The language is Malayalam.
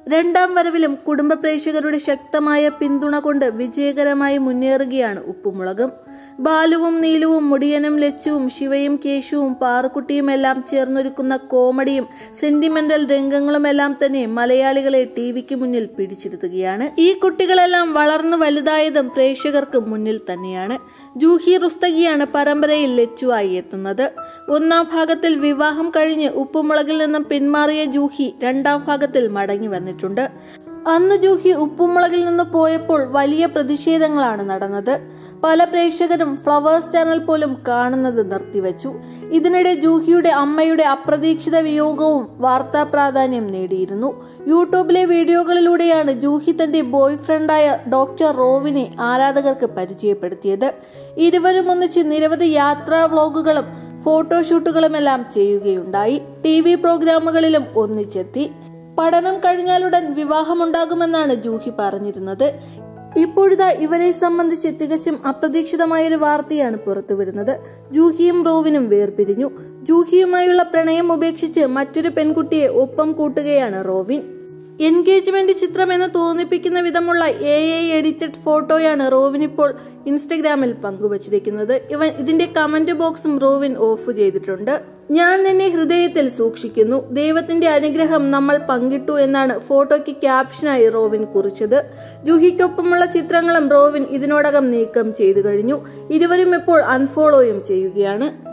രണ്ടാം വരവിലും കുടുംബ പ്രേക്ഷകരുടെ ശക്തമായ പിന്തുണ കൊണ്ട് വിജയകരമായി മുന്നേറുകയാണ് ഉപ്പുമുളകും ബാലുവും നീലുവും മുടിയനും ലച്ചുവും ശിവയും കേശുവും പാറുക്കുട്ടിയും എല്ലാം ചേർന്നൊരുക്കുന്ന കോമഡിയും സെന്റിമെന്റൽ രംഗങ്ങളുമെല്ലാം തന്നെ മലയാളികളെ ടി വിക്ക് മുന്നിൽ പിടിച്ചിരുത്തുകയാണ് ഈ കുട്ടികളെല്ലാം വളർന്നു വലുതായതും പ്രേക്ഷകർക്ക് മുന്നിൽ തന്നെയാണ് ജൂഹി റുസ്തഗിയാണ് പരമ്പരയിൽ ലച്ചുവായി എത്തുന്നത് ഒന്നാം ഭാഗത്തിൽ വിവാഹം കഴിഞ്ഞ് ഉപ്പുമുളകിൽ നിന്നും പിന്മാറിയ ജൂഹി രണ്ടാം ഭാഗത്തിൽ മടങ്ങി വന്നിട്ടുണ്ട് അന്ന് ജൂഹി ഉപ്പുമുളകിൽ നിന്ന് പോയപ്പോൾ വലിയ പ്രതിഷേധങ്ങളാണ് നടന്നത് പല പ്രേക്ഷകരും ഫ്ലവേഴ്സ് ചാനൽ പോലും കാണുന്നത് നിർത്തിവെച്ചു ഇതിനിടെ ജൂഹിയുടെ അമ്മയുടെ അപ്രതീക്ഷിത വിയോഗവും വാർത്താ പ്രാധാന്യം നേടിയിരുന്നു യൂട്യൂബിലെ വീഡിയോകളിലൂടെയാണ് ജൂഹി തന്റെ ബോയ് ഫ്രണ്ടായ ഡോക്ടർ റോവിനെ ആരാധകർക്ക് പരിചയപ്പെടുത്തിയത് ഇരുവരും ഒന്നിച്ച് നിരവധി യാത്രാ വ്ളോഗുകളും ഫോട്ടോഷൂട്ടുകളുമെല്ലാം ചെയ്യുകയുണ്ടായി ടി വി പ്രോഗ്രാമുകളിലും ഒന്നിച്ചെത്തി പഠനം കഴിഞ്ഞാലുടൻ വിവാഹമുണ്ടാകുമെന്നാണ് ജൂഹി പറഞ്ഞിരുന്നത് ഇപ്പോഴിതാ ഇവരെ സംബന്ധിച്ച് തികച്ചും അപ്രതീക്ഷിതമായൊരു വാർത്തയാണ് പുറത്തുവിടുന്നത് ജൂഹിയും റോവിനും വേർപിരിഞ്ഞു ജൂഹിയുമായുള്ള പ്രണയം ഉപേക്ഷിച്ച് മറ്റൊരു പെൺകുട്ടിയെ ഒപ്പം കൂട്ടുകയാണ് റോവിൻ എൻഗേജ്മെന്റ് ചിത്രമെന്ന് തോന്നിപ്പിക്കുന്ന വിധമുള്ള എ ഐ എഡിറ്റഡ് ഫോട്ടോയാണ് റോവിൻ ഇപ്പോൾ ഇൻസ്റ്റഗ്രാമിൽ പങ്കുവച്ചിരിക്കുന്നത് ഇവൻ ഇതിന്റെ കമന്റ് ബോക്സും റോവിൻ ഓഫ് ചെയ്തിട്ടുണ്ട് ഞാൻ നിന്നെ ഹൃദയത്തിൽ സൂക്ഷിക്കുന്നു ദൈവത്തിന്റെ അനുഗ്രഹം നമ്മൾ പങ്കിട്ടു എന്നാണ് ഫോട്ടോയ്ക്ക് ക്യാപ്ഷനായി റോവിൻ കുറിച്ചത് ജൂഹിക്കൊപ്പമുള്ള ചിത്രങ്ങളും റോവിൻ ഇതിനോടകം നീക്കം ചെയ്തു കഴിഞ്ഞു ഇരുവരും ഇപ്പോൾ അൺഫോളോയും ചെയ്യുകയാണ്